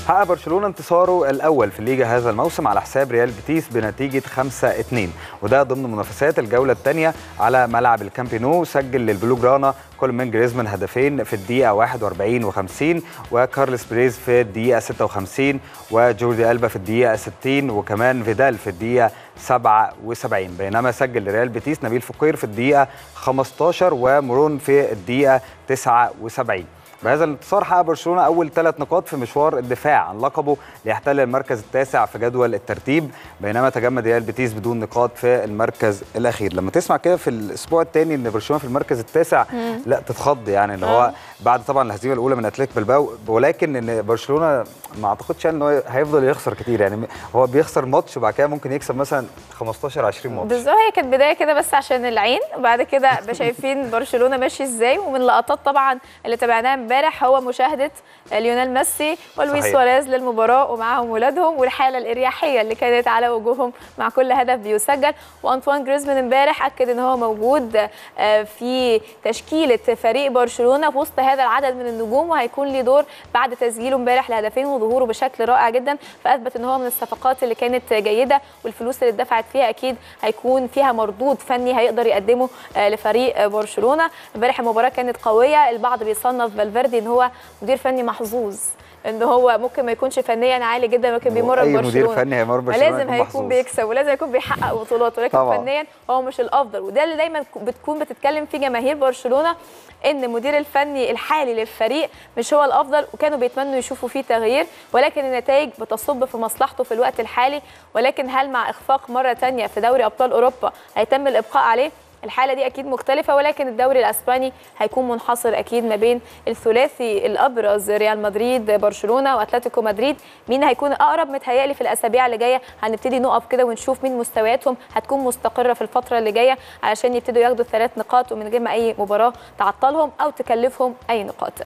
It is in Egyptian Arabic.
حقق برشلونه انتصاره الاول في الليجا هذا الموسم على حساب ريال بيتيس بنتيجه 5-2 وده ضمن منافسات الجوله الثانيه على ملعب الكامبينو سجل للبلو جرانا كل من جريزمان هدفين في الدقيقه 41 و50 وكارلس بريز في الدقيقه 56 وجوردي البا في الدقيقه 60 وكمان فيدال في الدقيقه 77 بينما سجل لريال بيتيس نبيل فقير في الدقيقه 15 ومرون في الدقيقه 79 بهذا الانتصار حقق برشلونه اول ثلاث نقاط في مشوار الدفاع عن لقبه ليحتل المركز التاسع في جدول الترتيب بينما تجمد ريال بيتيس بدون نقاط في المركز الاخير لما تسمع كده في الاسبوع الثاني ان برشلونه في المركز التاسع لا تتخض يعني اللي هو بعد طبعا الهزيمه الاولى من اتلتيك بلباو ولكن ان برشلونه ما اعتقدش يعني ان هو هيفضل يخسر كتير يعني هو بيخسر ماتش وبعد كده ممكن يكسب مثلا 15 20 ماتش بالظبط هي كانت بدايه كده بس عشان العين وبعد كده شايفين برشلونه ماشي ازاي ومن لقطات طبعا اللي تابعناها امبارح هو مشاهده ليونيل ميسي ولويس صحيح. سواريز للمباراه ومعاهم ولادهم والحاله الاريحيه اللي كانت على وجوههم مع كل هدف بيسجل وانطوان جريزمان امبارح اكد ان هو موجود آه، في تشكيله فريق برشلونه في وسط هذا العدد من النجوم وهيكون ليه دور بعد تسجيله امبارح لهدفين وظهوره بشكل رائع جدا فاثبت ان هو من الصفقات اللي كانت جيده والفلوس اللي اتدفعت فيها اكيد هيكون فيها مردود فني هيقدر يقدمه آه، لفريق برشلونه امبارح المباراه كانت قويه البعض بيصنف فالفيردي ان هو مدير فني محظوظ ان هو ممكن ما يكونش فنيا عالي جدا ممكن بيمرن اي برشلونه مدير فني هيمر برشلونه فلازم يكون هيكون محظوظ. بيكسب ولازم يكون بيحقق بطولات ولكن طبعاً. فنيا هو مش الافضل وده اللي دايما بتكون بتتكلم فيه جماهير برشلونه ان المدير الفني الحالي للفريق مش هو الافضل وكانوا بيتمنوا يشوفوا فيه تغيير ولكن النتائج بتصب في مصلحته في الوقت الحالي ولكن هل مع اخفاق مره تانية في دوري ابطال اوروبا هيتم الابقاء عليه الحاله دي اكيد مختلفه ولكن الدوري الاسباني هيكون منحصر اكيد ما بين الثلاثي الابرز ريال مدريد برشلونه واتلتيكو مدريد مين هيكون اقرب متهيألي في الاسابيع اللي جايه هنبتدي نقف كده ونشوف مين مستوياتهم هتكون مستقره في الفتره اللي جايه علشان يبتدوا ياخدوا الثلاث نقاط ومن غير ما اي مباراه تعطلهم او تكلفهم اي نقاط